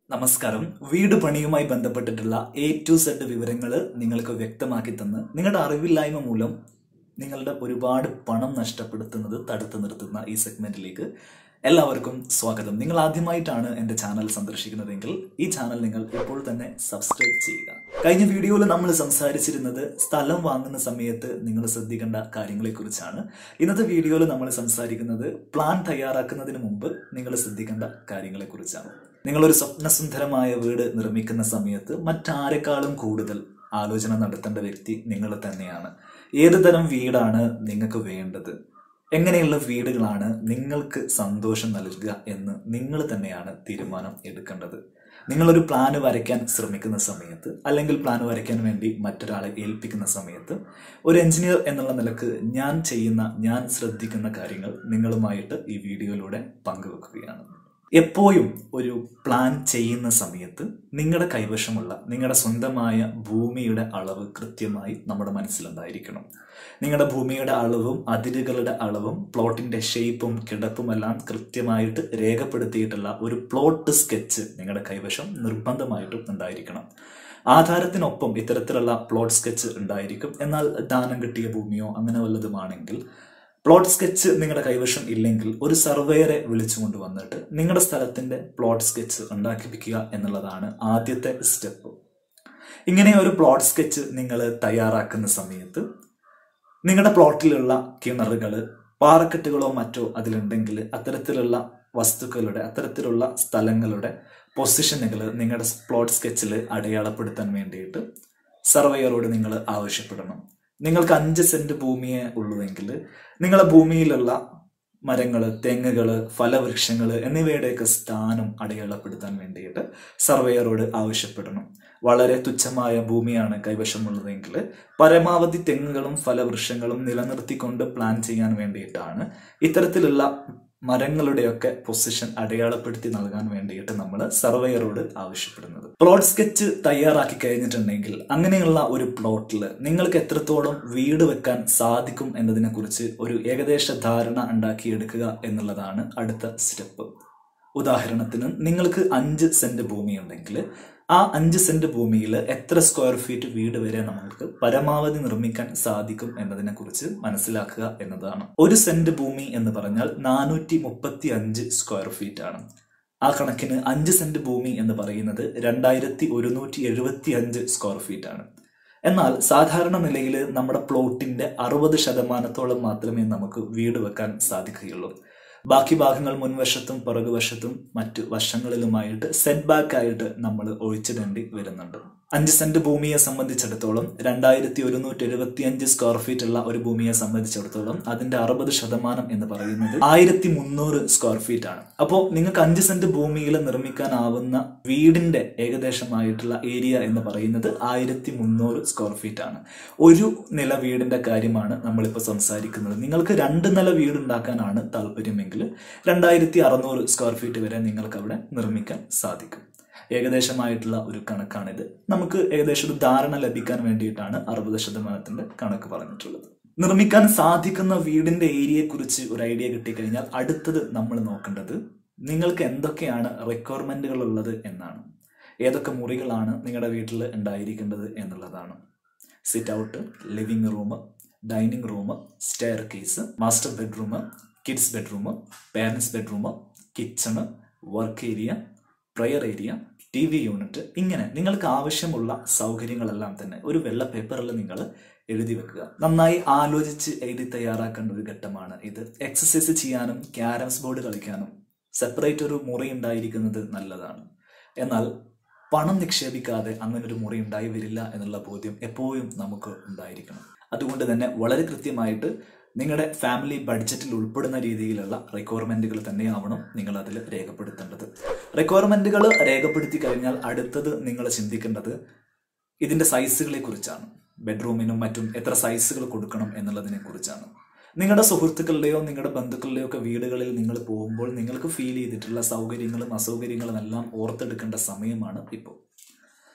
നമസ്കാരം വീട് പണിയുമായി ബന്ധപ്പെട്ടിട്ടുള്ള എ ടു സെഡ് വിവരങ്ങൾ നിങ്ങൾക്ക് വ്യക്തമാക്കി തന്ന് നിങ്ങളുടെ അറിവില്ലായ്മ മൂലം നിങ്ങളുടെ ഒരുപാട് പണം നഷ്ടപ്പെടുത്തുന്നത് തടുത്തു നിർത്തുന്ന ഈ സെഗ്മെന്റിലേക്ക് എല്ലാവർക്കും സ്വാഗതം നിങ്ങൾ ആദ്യമായിട്ടാണ് എൻ്റെ ചാനൽ സന്ദർശിക്കുന്നതെങ്കിൽ ഈ ചാനൽ നിങ്ങൾ ഇപ്പോൾ തന്നെ സബ്സ്ക്രൈബ് ചെയ്യുക കഴിഞ്ഞ വീഡിയോയിൽ നമ്മൾ സംസാരിച്ചിരുന്നത് സ്ഥലം വാങ്ങുന്ന സമയത്ത് നിങ്ങൾ ശ്രദ്ധിക്കേണ്ട കാര്യങ്ങളെക്കുറിച്ചാണ് ഇന്നത്തെ വീഡിയോയിൽ നമ്മൾ സംസാരിക്കുന്നത് പ്ലാൻ തയ്യാറാക്കുന്നതിന് മുമ്പ് നിങ്ങൾ ശ്രദ്ധിക്കേണ്ട കാര്യങ്ങളെക്കുറിച്ചാണ് നിങ്ങളൊരു സ്വപ്നസുന്ദരമായ വീട് നിർമ്മിക്കുന്ന സമയത്ത് മറ്റാരെക്കാളും കൂടുതൽ ആലോചന നടത്തേണ്ട വ്യക്തി നിങ്ങൾ തന്നെയാണ് ഏത് തരം വീടാണ് നിങ്ങൾക്ക് വേണ്ടത് എങ്ങനെയുള്ള വീടുകളാണ് നിങ്ങൾക്ക് സന്തോഷം നൽകുക എന്ന് നിങ്ങൾ തന്നെയാണ് തീരുമാനം എടുക്കേണ്ടത് നിങ്ങളൊരു പ്ലാന് വരയ്ക്കാൻ ശ്രമിക്കുന്ന സമയത്ത് അല്ലെങ്കിൽ പ്ലാൻ വരയ്ക്കാൻ വേണ്ടി മറ്റൊരാളെ ഏൽപ്പിക്കുന്ന സമയത്ത് ഒരു എഞ്ചിനീയർ എന്നുള്ള നിലക്ക് ഞാൻ ചെയ്യുന്ന ഞാൻ ശ്രദ്ധിക്കുന്ന കാര്യങ്ങൾ നിങ്ങളുമായിട്ട് ഈ വീഡിയോയിലൂടെ പങ്കുവെക്കുകയാണ് എപ്പോഴും ഒരു പ്ലാൻ ചെയ്യുന്ന സമയത്ത് നിങ്ങളുടെ കൈവശമുള്ള നിങ്ങളുടെ സ്വന്തമായ ഭൂമിയുടെ അളവ് കൃത്യമായി നമ്മുടെ മനസ്സിലുണ്ടായിരിക്കണം നിങ്ങളുടെ ഭൂമിയുടെ അളവും അതിരുകളുടെ അളവും പ്ലോട്ടിന്റെ ഷേപ്പും കിടപ്പും എല്ലാം കൃത്യമായിട്ട് രേഖപ്പെടുത്തിയിട്ടുള്ള ഒരു പ്ലോട്ട് സ്കെച്ച് നിങ്ങളുടെ കൈവശം നിർബന്ധമായിട്ടും ഉണ്ടായിരിക്കണം ആധാരത്തിനൊപ്പം ഇത്തരത്തിലുള്ള പ്ലോട്ട് സ്കെച്ച് ഉണ്ടായിരിക്കും എന്നാൽ ദാനം കിട്ടിയ ഭൂമിയോ അങ്ങനെ വല്ലതുമാണെങ്കിൽ പ്ലോട്ട് സ്കെച്ച് നിങ്ങളുടെ കൈവശം ഇല്ലെങ്കിൽ ഒരു സർവേയറെ വിളിച്ചുകൊണ്ട് വന്നിട്ട് നിങ്ങളുടെ സ്ഥലത്തിന്റെ പ്ലോട്ട് സ്കെച്ച് ഉണ്ടാക്കിപ്പിക്കുക എന്നുള്ളതാണ് ആദ്യത്തെ സ്റ്റെപ്പ് ഇങ്ങനെ ഒരു പ്ലോട്ട് സ്കെച്ച് നിങ്ങൾ തയ്യാറാക്കുന്ന സമയത്ത് നിങ്ങളുടെ പ്ലോട്ടിലുള്ള കിണറുകൾ പാറക്കെട്ടുകളോ മറ്റോ അതിലുണ്ടെങ്കിൽ അത്തരത്തിലുള്ള വസ്തുക്കളുടെ അത്തരത്തിലുള്ള സ്ഥലങ്ങളുടെ പൊസിഷനുകൾ നിങ്ങളുടെ പ്ലോട്ട് സ്കെച്ചിൽ അടയാളപ്പെടുത്താൻ വേണ്ടിയിട്ട് സർവേയറോട് നിങ്ങൾ ആവശ്യപ്പെടണം നിങ്ങൾക്ക് അഞ്ച് സെന്റ് ഭൂമിയെ ഉള്ളുവെങ്കിൽ നിങ്ങളുടെ ഭൂമിയിലുള്ള മരങ്ങൾ തെങ്ങുകൾ ഫലവൃക്ഷങ്ങൾ എന്നിവയുടെയൊക്കെ സ്ഥാനം അടയാളപ്പെടുത്താൻ വേണ്ടിയിട്ട് സർവേയറോട് ആവശ്യപ്പെടണം വളരെ തുച്ഛമായ ഭൂമിയാണ് കൈവശമുള്ളതെങ്കിൽ പരമാവധി തെങ്ങുകളും ഫലവൃക്ഷങ്ങളും നിലനിർത്തിക്കൊണ്ട് പ്ലാൻ ചെയ്യാൻ വേണ്ടിയിട്ടാണ് ഇത്തരത്തിലുള്ള മരങ്ങളുടെയൊക്കെ പൊസിഷൻ അടയാളപ്പെടുത്തി നൽകാൻ വേണ്ടിയിട്ട് നമ്മൾ സർവേയറോട് ആവശ്യപ്പെടുന്നത് പ്ലോട്ട് സ്കെച്ച് തയ്യാറാക്കി കഴിഞ്ഞിട്ടുണ്ടെങ്കിൽ അങ്ങനെയുള്ള ഒരു പ്ലോട്ടിൽ നിങ്ങൾക്ക് എത്രത്തോളം വീട് വെക്കാൻ സാധിക്കും എന്നതിനെ കുറിച്ച് ഒരു ഏകദേശ ധാരണ ഉണ്ടാക്കിയെടുക്കുക എന്നുള്ളതാണ് അടുത്ത സ്റ്റെപ്പ് ഉദാഹരണത്തിന് നിങ്ങൾക്ക് അഞ്ച് സെന്റ് ഭൂമി ഉണ്ടെങ്കിൽ ആ അഞ്ച് സെന്റ് ഭൂമിയിൽ എത്ര സ്ക്വയർ ഫീറ്റ് വീട് വരെ നമുക്ക് പരമാവധി നിർമ്മിക്കാൻ സാധിക്കും എന്നതിനെ കുറിച്ച് മനസ്സിലാക്കുക എന്നതാണ് ഒരു സെന്റ് ഭൂമി എന്ന് പറഞ്ഞാൽ നാനൂറ്റി മുപ്പത്തി അഞ്ച് സ്ക്വയർ ഫീറ്റ് ആണ് ആ കണക്കിന് അഞ്ച് സെന്റ് ഭൂമി എന്ന് പറയുന്നത് രണ്ടായിരത്തി ഒരുന്നൂറ്റി എഴുപത്തി അഞ്ച് സ്ക്വയർ ഫീറ്റ് ആണ് എന്നാൽ സാധാരണ നിലയിൽ നമ്മുടെ പ്ലോട്ടിന്റെ അറുപത് ശതമാനത്തോളം മാത്രമേ നമുക്ക് വീട് വെക്കാൻ സാധിക്കുകയുള്ളൂ ബാക്കി ഭാഗങ്ങൾ മുൻവശത്തും പുറകുവശത്തും മറ്റു വശങ്ങളിലുമായിട്ട് സെറ്റ് ബാക്ക് ആയിട്ട് നമ്മൾ ഒഴിച്ചിടേണ്ടി വരുന്നുണ്ട് അഞ്ച് സെന്റ് ഭൂമിയെ സംബന്ധിച്ചിടത്തോളം രണ്ടായിരത്തി ഒരുന്നൂറ്റി എഴുപത്തി അഞ്ച് സ്ക്വയർ ഫീറ്റ് ഉള്ള ഒരു ഭൂമിയെ സംബന്ധിച്ചിടത്തോളം അതിന്റെ അറുപത് ശതമാനം എന്ന് പറയുന്നത് ആയിരത്തി മുന്നൂറ് സ്ക്വയർ ഫീറ്റ് ആണ് അപ്പോൾ നിങ്ങൾക്ക് അഞ്ച് സെന്റ് ഭൂമിയിൽ നിർമ്മിക്കാനാവുന്ന വീടിന്റെ ഏകദേശമായിട്ടുള്ള ഏരിയ എന്ന് പറയുന്നത് ആയിരത്തി മുന്നൂറ് സ്ക്വയർ ഫീറ്റ് ആണ് ഒരു നില വീടിന്റെ കാര്യമാണ് നമ്മളിപ്പോൾ സംസാരിക്കുന്നത് നിങ്ങൾക്ക് രണ്ട് നില വീട് ഉണ്ടാക്കാനാണ് താല്പര്യമെങ്കിൽ രണ്ടായിരത്തി അറുന്നൂറ് സ്ക്വയർ ഫീറ്റ് വരെ നിങ്ങൾക്ക് അവിടെ നിർമ്മിക്കാൻ സാധിക്കും ഏകദേശമായിട്ടുള്ള ഒരു കണക്കാണിത് നമുക്ക് ഏകദേശം ഒരു ധാരണ ലഭിക്കാൻ വേണ്ടിയിട്ടാണ് അറുപത് ശതമാനത്തിന്റെ കണക്ക് പറഞ്ഞിട്ടുള്ളത് നിർമ്മിക്കാൻ സാധിക്കുന്ന വീടിന്റെ ഏരിയയെ കുറിച്ച് ഒരു ഐഡിയ കിട്ടിക്കഴിഞ്ഞാൽ അടുത്തത് നമ്മൾ നോക്കേണ്ടത് നിങ്ങൾക്ക് എന്തൊക്കെയാണ് റിക്വയർമെന്റുകൾ ഉള്ളത് എന്നാണ് ഏതൊക്കെ മുറികളാണ് നിങ്ങളുടെ വീട്ടിൽ ഉണ്ടായിരിക്കേണ്ടത് എന്നുള്ളതാണ് sit out living room dining room staircase master bedroom kids bedroom parents bedroom kitchen work area prayer area T V unit ഇങ്ങനെ നിങ്ങൾക്ക് ആവശ്യമുള്ള സൗകര്യങ്ങളെല്ലാം തന്നെ ഒരു വെള്ള പേപ്പറിൽ നിങ്ങൾ എഴുതി വെക്കുക നന്നായി ആലോചിച്ച് എഴുതി തയ്യാറാക്കേണ്ട ഒരു ഘട്ടമാണ് ഇത് എക്സസൈസ് ചെയ്യാനും ക്യാരംസ് ബോർഡ് കളിക്കാനും സെപ്പറേറ്റ് ഒരു മുറി ഉണ്ടായിരിക്കുന്നത് നല്ലതാണ് എന്നാൽ പണം നിക്ഷേപിക്കാതെ അങ്ങനെ ഒരു മുറി ഉണ്ടായി വരില്ല എന്നുള്ള ബോധ്യം എപ്പോഴും നമുക്ക് ഉണ്ടായിരിക്കണം അതുകൊണ്ട് തന്നെ വളരെ കൃത്യമായിട്ട് നിങ്ങളുടെ ഫാമിലി ബഡ്ജറ്റിൽ ഉൾപ്പെടുന്ന രീതിയിലുള്ള റിക്വയർമെന്റുകൾ തന്നെയാവണം നിങ്ങൾ അതിൽ രേഖപ്പെടുത്തേണ്ടത് റിക്വയർമെന്റുകൾ രേഖപ്പെടുത്തി കഴിഞ്ഞാൽ അടുത്തത് നിങ്ങൾ ചിന്തിക്കേണ്ടത് ഇതിന്റെ സൈസുകളെ കുറിച്ചാണ് ബെഡ്റൂമിനും മറ്റും എത്ര സൈസുകൾ കൊടുക്കണം എന്നുള്ളതിനെ കുറിച്ചാണ് നിങ്ങളുടെ സുഹൃത്തുക്കളുടെയോ നിങ്ങളുടെ ബന്ധുക്കളുടെയോ ഒക്കെ വീടുകളിൽ നിങ്ങൾ പോകുമ്പോൾ നിങ്ങൾക്ക് ഫീൽ ചെയ്തിട്ടുള്ള സൗകര്യങ്ങളും അസൗകര്യങ്ങളും എല്ലാം ഓർത്തെടുക്കേണ്ട സമയമാണ് ഇപ്പോൾ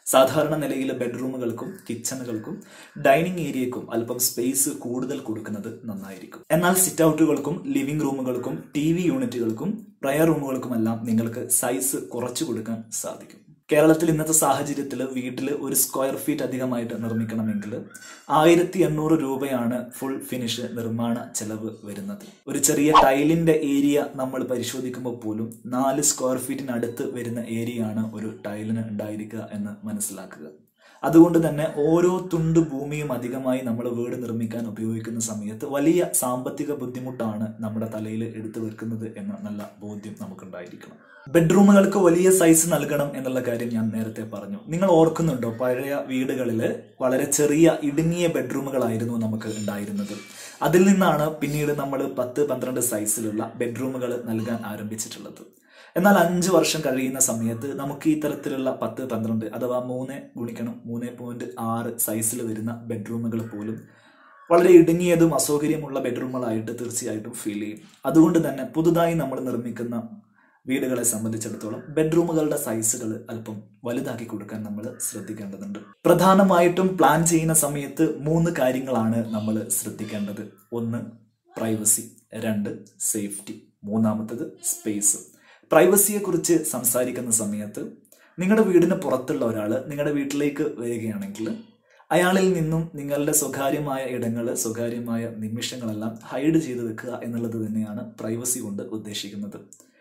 സാധാരണ നിലയിലെ ബെഡ്റൂമുകൾക്കും കിച്ചണുകൾക്കും ഡൈനിങ് ഏരിയക്കും അല്പം സ്പേസ് കൂടുതൽ കൊടുക്കുന്നത് നന്നായിരിക്കും എന്നാൽ സിറ്റ് ഔട്ടുകൾക്കും ലിവിംഗ് റൂമുകൾക്കും ടി വി യൂണിറ്റുകൾക്കും പ്രയർ റൂമുകൾക്കുമെല്ലാം നിങ്ങൾക്ക് സൈസ് കുറച്ചു കൊടുക്കാൻ സാധിക്കും കേരളത്തിൽ ഇന്നത്തെ സാഹചര്യത്തിൽ വീട്ടിൽ ഒരു സ്ക്വയർ ഫീറ്റ് അധികമായിട്ട് നിർമ്മിക്കണമെങ്കിൽ ആയിരത്തി എണ്ണൂറ് രൂപയാണ് ഫുൾ ഫിനിഷ് നിർമ്മാണ ചെലവ് വരുന്നത് ഒരു ചെറിയ ടൈലിന്റെ ഏരിയ നമ്മൾ പരിശോധിക്കുമ്പോൾ പോലും നാല് സ്ക്വയർ ഫീറ്റിനടുത്ത് വരുന്ന ഏരിയ ആണ് ഒരു ടൈലിന് ഉണ്ടായിരിക്കുക എന്ന് മനസ്സിലാക്കുക അതുകൊണ്ട് തന്നെ ഓരോ തുണ്ട് ഭൂമിയും അധികമായി നമ്മൾ വീട് നിർമ്മിക്കാൻ ഉപയോഗിക്കുന്ന സമയത്ത് വലിയ സാമ്പത്തിക ബുദ്ധിമുട്ടാണ് നമ്മുടെ തലയിൽ എടുത്തു വെക്കുന്നത് എന്ന നല്ല ബോധ്യം നമുക്കുണ്ടായിരിക്കണം ബെഡ്റൂമുകൾക്ക് വലിയ സൈസ് നൽകണം എന്നുള്ള കാര്യം ഞാൻ നേരത്തെ പറഞ്ഞു നിങ്ങൾ ഓർക്കുന്നുണ്ടോ പഴയ വീടുകളിൽ വളരെ ചെറിയ ഇടുങ്ങിയ ബെഡ്റൂമുകളായിരുന്നു നമുക്ക് ഉണ്ടായിരുന്നത് അതിൽ നിന്നാണ് പിന്നീട് നമ്മൾ പത്ത് പന്ത്രണ്ട് സൈസിലുള്ള ബെഡ്റൂമുകൾ നൽകാൻ ആരംഭിച്ചിട്ടുള്ളത് എന്നാൽ അഞ്ച് വർഷം കഴിയുന്ന സമയത്ത് നമുക്ക് ഈ തരത്തിലുള്ള പത്ത് പന്ത്രണ്ട് അഥവാ മൂന്ന് ഗുണിക്കണം മൂന്ന് പോയിന്റ് ആറ് സൈസിൽ വരുന്ന ബെഡ്റൂമുകൾ പോലും വളരെ ഇടുങ്ങിയതും അസൗകര്യമുള്ള ബെഡ്റൂമുകളായിട്ട് തീർച്ചയായിട്ടും ഫീൽ ചെയ്യും അതുകൊണ്ട് തന്നെ പുതുതായി നമ്മൾ നിർമ്മിക്കുന്ന വീടുകളെ സംബന്ധിച്ചിടത്തോളം ബെഡ്റൂമുകളുടെ സൈസുകൾ അല്പം വലുതാക്കി കൊടുക്കാൻ നമ്മൾ ശ്രദ്ധിക്കേണ്ടതുണ്ട് പ്രധാനമായിട്ടും പ്ലാൻ ചെയ്യുന്ന സമയത്ത് മൂന്ന് കാര്യങ്ങളാണ് നമ്മൾ ശ്രദ്ധിക്കേണ്ടത് ഒന്ന് പ്രൈവസി രണ്ട് സേഫ്റ്റി മൂന്നാമത്തത് സ്പേസ് പ്രൈവസിയെ കുറിച്ച് സംസാരിക്കുന്ന സമയത്ത് നിങ്ങളുടെ വീടിന് പുറത്തുള്ള ഒരാൾ നിങ്ങളുടെ വീട്ടിലേക്ക് വരികയാണെങ്കിൽ അയാളിൽ നിന്നും നിങ്ങളുടെ സ്വകാര്യമായ ഇടങ്ങൾ സ്വകാര്യമായ നിമിഷങ്ങളെല്ലാം ഹൈഡ് ചെയ്ത് വെക്കുക എന്നുള്ളത് തന്നെയാണ് പ്രൈവസി കൊണ്ട് ഉദ്ദേശിക്കുന്നത്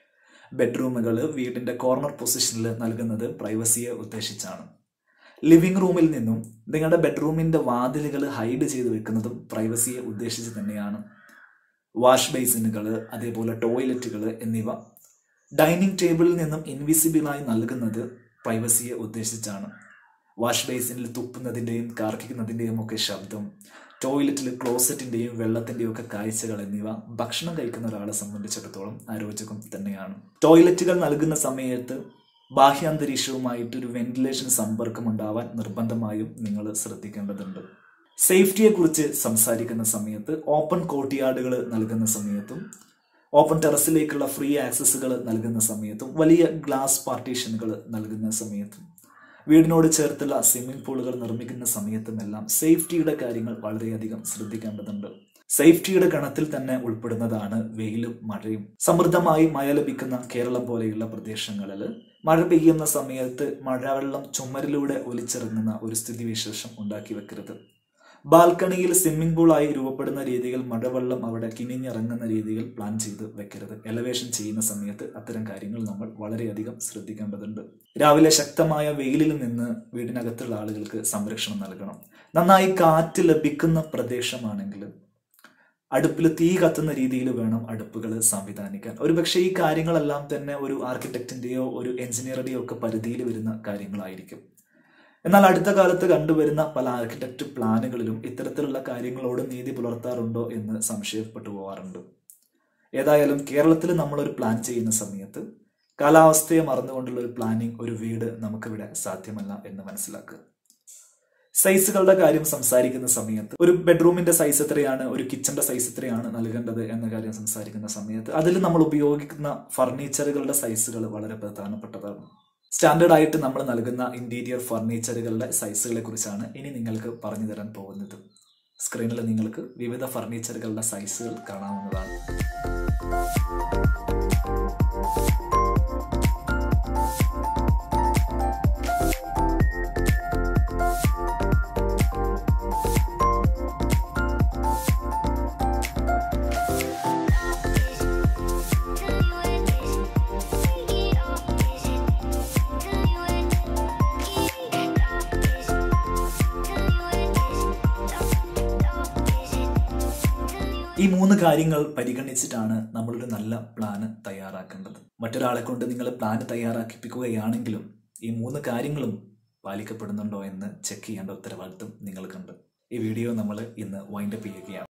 ബെഡ്റൂമുകൾ വീടിന്റെ കോർണർ പൊസിഷനിൽ നൽകുന്നത് പ്രൈവസിയെ ഉദ്ദേശിച്ചാണ് ലിവിംഗ് റൂമിൽ നിന്നും നിങ്ങളുടെ ബെഡ്റൂമിന്റെ വാതിലുകൾ ഹൈഡ് ചെയ്ത് വെക്കുന്നതും പ്രൈവസിയെ ഉദ്ദേശിച്ച് തന്നെയാണ് വാഷ് ബേസിനുകൾ അതേപോലെ ടോയ്ലറ്റുകൾ എന്നിവ ഡൈനിങ് ടേബിളിൽ നിന്നും ഇൻവിസിബിളായി നൽകുന്നത് പ്രൈവസിയെ ഉദ്ദേശിച്ചാണ് വാഷ് ബേസിനിൽ തുപ്പുന്നതിൻ്റെയും കാർക്കിക്കുന്നതിൻ്റെയും ഒക്കെ ശബ്ദം ടോയ്ലറ്റിൽ ക്ലോസറ്റിൻ്റെയും വെള്ളത്തിൻ്റെയും ഒക്കെ കാഴ്ചകൾ എന്നിവ ഭക്ഷണം കഴിക്കുന്ന ഒരാളെ സംബന്ധിച്ചിടത്തോളം അരോചകം തന്നെയാണ് ടോയ്ലറ്റുകൾ നൽകുന്ന സമയത്ത് ബാഹ്യാന്തരീക്ഷവുമായിട്ട് ഒരു വെന്റിലേഷൻ സമ്പർക്കം ഉണ്ടാവാൻ നിർബന്ധമായും നിങ്ങൾ ശ്രദ്ധിക്കേണ്ടതുണ്ട് സേഫ്റ്റിയെ കുറിച്ച് സംസാരിക്കുന്ന സമയത്ത് ഓപ്പൺ കോർട്ട്യാർഡുകൾ നൽകുന്ന സമയത്തും ഓപ്പൺ ടെറസിലേക്കുള്ള ഫ്രീ ആക്സസുകൾ നൽകുന്ന സമയത്തും വലിയ ഗ്ലാസ് പാർട്ടീഷനുകൾ നൽകുന്ന സമയത്തും വീടിനോട് ചേർത്തുള്ള സ്വിമ്മിംഗ് പൂളുകൾ നിർമ്മിക്കുന്ന സമയത്തുമെല്ലാം സേഫ്റ്റിയുടെ കാര്യങ്ങൾ വളരെയധികം ശ്രദ്ധിക്കേണ്ടതുണ്ട് സേഫ്റ്റിയുടെ ഗണത്തിൽ തന്നെ ഉൾപ്പെടുന്നതാണ് വെയിലും മഴയും സമൃദ്ധമായി മഴ ലഭിക്കുന്ന കേരളം പോലെയുള്ള പ്രദേശങ്ങളിൽ മഴ പെയ്യുന്ന സമയത്ത് മഴവെള്ളം ചുമരിലൂടെ ഒലിച്ചിറങ്ങുന്ന ഒരു സ്ഥിതിവിശേഷം ഉണ്ടാക്കി വെക്കരുത് ബാൽക്കണിയിൽ സ്വിമ്മിംഗ് പൂളായി രൂപപ്പെടുന്ന രീതിയിൽ മഴവെള്ളം അവിടെ കിനിഞ്ഞിറങ്ങുന്ന രീതിയിൽ പ്ലാൻ ചെയ്ത് വെക്കരുത് എലവേഷൻ ചെയ്യുന്ന സമയത്ത് അത്തരം കാര്യങ്ങൾ നമ്മൾ വളരെയധികം ശ്രദ്ധിക്കേണ്ടതുണ്ട് രാവിലെ ശക്തമായ വെയിലിൽ നിന്ന് വീടിനകത്തുള്ള ആളുകൾക്ക് സംരക്ഷണം നൽകണം നന്നായി കാറ്റ് ലഭിക്കുന്ന പ്രദേശമാണെങ്കിൽ അടുപ്പിൽ തീ കത്തുന്ന രീതിയിൽ വേണം അടുപ്പുകൾ സംവിധാനിക്കാൻ ഒരുപക്ഷെ ഈ കാര്യങ്ങളെല്ലാം തന്നെ ഒരു ആർക്കിടെക്റ്റിന്റെയോ ഒരു എഞ്ചിനീയറുടെയോ ഒക്കെ പരിധിയിൽ വരുന്ന കാര്യങ്ങളായിരിക്കും എന്നാൽ അടുത്ത കാലത്ത് കണ്ടുവരുന്ന പല ആർക്കിടെക്ട് പ്ലാനുകളിലും ഇത്തരത്തിലുള്ള കാര്യങ്ങളോട് നീതി പുലർത്താറുണ്ടോ എന്ന് സംശയപ്പെട്ടു പോകാറുണ്ട് ഏതായാലും കേരളത്തിൽ നമ്മളൊരു പ്ലാൻ ചെയ്യുന്ന സമയത്ത് കാലാവസ്ഥയെ മറന്നുകൊണ്ടുള്ള ഒരു പ്ലാനിങ് ഒരു വീട് നമുക്കിവിടെ സാധ്യമല്ല എന്ന് മനസ്സിലാക്കുക സൈസുകളുടെ കാര്യം സംസാരിക്കുന്ന സമയത്ത് ഒരു ബെഡ്റൂമിന്റെ സൈസ് എത്രയാണ് ഒരു കിച്ചന്റെ സൈസ് എത്രയാണ് നൽകേണ്ടത് എന്ന കാര്യം സംസാരിക്കുന്ന സമയത്ത് അതിൽ നമ്മൾ ഉപയോഗിക്കുന്ന ഫർണിച്ചറുകളുടെ സൈസുകൾ വളരെ പ്രധാനപ്പെട്ടതാണ് സ്റ്റാൻഡേർഡ് ആയിട്ട് നമ്മൾ നൽകുന്ന ഇന്റീരിയർ ഫർണിച്ചറുകളുടെ സൈസുകളെ കുറിച്ചാണ് ഇനി നിങ്ങൾക്ക് പറഞ്ഞു തരാൻ പോകുന്നത് സ്ക്രീനിൽ നിങ്ങൾക്ക് വിവിധ ഫർണിച്ചറുകളുടെ സൈസുകൾ കാണാവുന്നതാണ് ഈ മൂന്ന് കാര്യങ്ങൾ പരിഗണിച്ചിട്ടാണ് നമ്മളൊരു നല്ല പ്ലാന് തയ്യാറാക്കേണ്ടത് മറ്റൊരാളെ കൊണ്ട് നിങ്ങൾ പ്ലാന് തയ്യാറാക്കിപ്പിക്കുകയാണെങ്കിലും ഈ മൂന്ന് കാര്യങ്ങളും പാലിക്കപ്പെടുന്നുണ്ടോ എന്ന് ചെക്ക് ചെയ്യേണ്ട ഉത്തരവാദിത്വം നിങ്ങൾക്കുണ്ട് ഈ വീഡിയോ നമ്മൾ ഇന്ന് വൈൻഡപ്പ് ചെയ്യുകയാണ്